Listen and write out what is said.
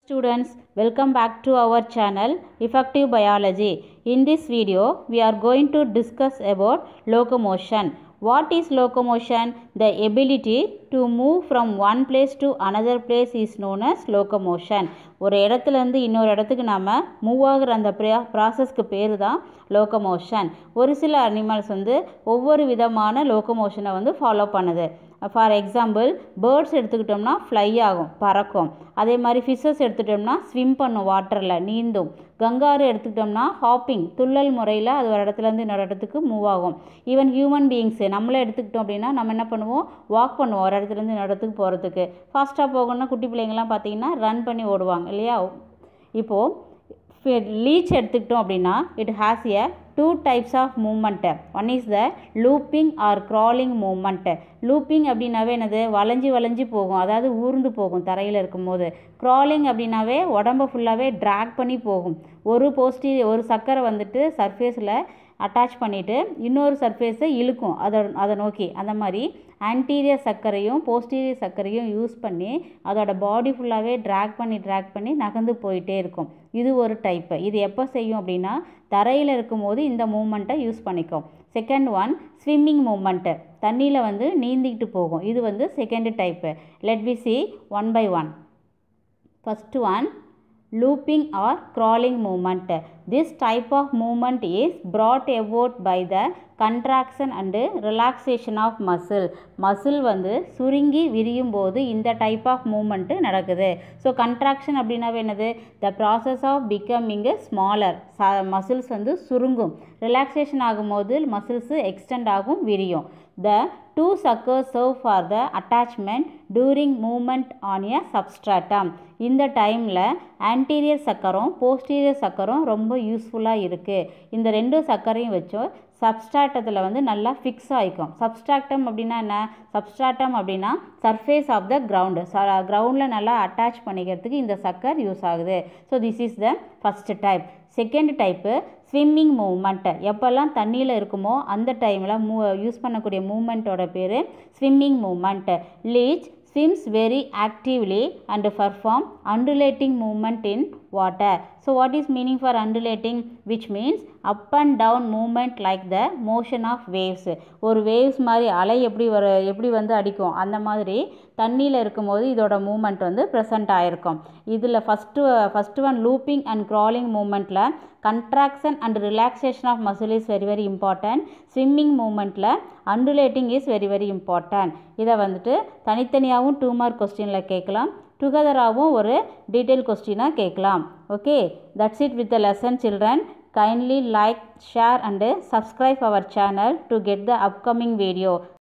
Students, welcome back to our channel Effective Biology. In this video, we are going to discuss about locomotion. What is locomotion? The ability to move from one place to another place is known as locomotion. ஒரு இடத்துலேருந்து இன்னொரு இடத்துக்கு நாம் move ஆகுற அந்த ப்ரா ப்ராசஸ்க்கு பேர் தான் லோக்கமோஷன் ஒரு சில அனிமல்ஸ் வந்து ஒவ்வொரு விதமான லோக்கமோஷனை வந்து ஃபாலோ பண்ணுது ஃபார் எக்ஸாம்பிள் பேர்ட்ஸ் எடுத்துக்கிட்டோம்னா ஃப்ளை ஆகும் பறக்கும் அதே மாதிரி ஃபிஷ்ஷஸ் எடுத்துக்கிட்டோம்னா ஸ்விம் பண்ணும் வாட்டரில் நீந்தும் கங்காரு எடுத்துக்கிட்டோம்னா ஹாப்பிங் துள்ளல் முறையில் அது ஒரு இடத்துலேருந்து இன்னொரு இடத்துக்கு மூவ் ஆகும் ஈவன் ஹியூமன் பீயிங்ஸு நம்மளே எடுத்துக்கிட்டோம் அப்படின்னா நம்ம என்ன பண்ணுவோம் வாக் பண்ணுவோம் ஒரு இடத்துலேருந்து இன்னொரு இடத்துக்கு போகிறதுக்கு ஃபாஸ்ட்டாக போகணும்னா குட்டி பிள்ளைங்கள்லாம் பார்த்தீங்கன்னா ரன் பண்ணி ஓடுவாங்க இல்லையா இப்போது லீச் எடுத்துக்கிட்டோம் அப்படின்னா it has a two types of movement one is the looping or crawling movement looping அப்படின்னாவே என்னது வளைஞ்சி வளைஞ்சி போகும் அதாவது ஊர்ந்து போகும் தரையில் இருக்கும்போது க்ராலிங் அப்படின்னாவே உடம்ப ஃபுல்லாகவே ட்ராக் பண்ணி போகும் ஒரு போஸ்டி ஒரு சக்கரை வந்துட்டு சர்ஃபேஸில் அட்டாச் பண்ணிவிட்டு இன்னொரு சர்ஃபேஸை இழுக்கும் அதை அதை நோக்கி அந்த மாதிரி ஆன்டீரியர் சர்க்கரையும் போஸ்டீரியர் சர்க்கரையும் யூஸ் பண்ணி அதோட பாடி ஃபுல்லாகவே ட்ராக் பண்ணி ட்ராக் பண்ணி நகர்ந்து போயிட்டே இருக்கும் இது ஒரு டைப்பு இது எப்போ செய்யும் அப்படின்னா தரையில் இருக்கும்போது இந்த மூமெண்ட்டை யூஸ் பண்ணிக்கும் செகண்ட் ஒன் ஸ்விம்மிங் மூமெண்ட்டு தண்ணியில் வந்து நீந்திக்கிட்டு போகும் இது வந்து second type let we see one by one first one looping or crawling movement. This type of movement is brought about by the contraction and relaxation of muscle. Muscle வந்து சுருங்கி விரியும் போது இந்த டைப் ஆஃப் மூமெண்ட்டு நடக்குது so contraction அப்படின்னாவே என்னது the process of becoming smaller ச muscles வந்து சுருங்கும் ரிலாக்ஸேஷன் ஆகும்போது மசில்ஸு எக்ஸ்டெண்ட் ஆகும் விரியும் the two suckers serve for the attachment during movement on a substratum இந்த டைமில் ஆன்டீரியர் சக்கரம் போஸ்டீரியர் சக்கரம் ரொம்ப யூஸ்ஃபுல்லாக இருக்குது இந்த ரெண்டு சக்கரையும் வச்சோ சப்ஸ்ட்ராட்டத்தில் வந்து நல்லா ஃபிக்ஸ் ஆகிக்கும் சப்ஸ்ட்ராக்டம் அப்படின்னா என்ன சப்ஸ்ட்ராட்டம் அப்படின்னா சர்ஃபேஸ் ஆஃப் த கிரவுண்டு கிரவுண்டில் நல்லா அட்டாச் பண்ணிக்கிறதுக்கு இந்த சக்கர் யூஸ் ஆகுது so this is the first type second type swimming movement எப்போல்லாம் தண்ணியில் இருக்குமோ அந்த டைமில் மூ யூஸ் பண்ணக்கூடிய மூமெண்ட்டோட பேர் swimming movement leech swims very actively and perform undulating movement in water. So what is meaning for undulating? Which means up and down movement like the motion of waves. ஒரு waves மாதிரி அலை எப்படி வர எப்படி வந்து அடிக்கும் அந்த மாதிரி தண்ணியில் இருக்கும்போது இதோட மூமெண்ட் வந்து ப்ரெசண்ட் ஆகிருக்கும் இதில் first first one looping and crawling மூமெண்ட்டில் contraction and relaxation of muscle is very very important swimming மூமெண்ட்டில் undulating is very very important இதை வந்துட்டு தனித்தனியாகவும் டூ மார்க் கொஸ்டினில் கேட்கலாம் டுகெதராகவும் ஒரு டீட்டெயில் கொஸ்டினாக கேட்கலாம் okay that's it with the lesson children kindly like share and subscribe our channel to get the upcoming video